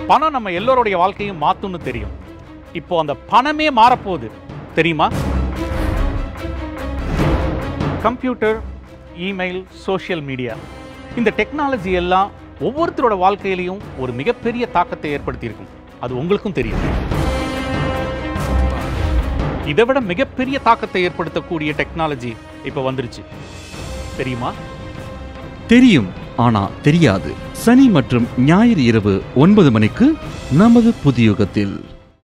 பணம் நம்ம எல்லோருடைய வாழ்க்கையும் மாத்தும்னு தெரியும் இப்போ அந்த பணமே மாறப்போகுது தெரியுமா கம்ப்யூட்டர் இமெயில் சோஷியல் மீடியா இந்த டெக்னாலஜி எல்லாம் ஒவ்வொருத்தரோட வாழ்க்கையிலையும் ஒரு மிகப்பெரிய தாக்கத்தை ஏற்படுத்தியிருக்கும் அது உங்களுக்கும் தெரியும் இதை விட மிகப்பெரிய தாக்கத்தை ஏற்படுத்தக்கூடிய டெக்னாலஜி இப்போ வந்துருச்சு தெரியுமா தெரியும் ஆனா தெரியாது சனி மற்றும் ஞாயிறு இரவு ஒன்பது மணிக்கு நமது புதியுகத்தில்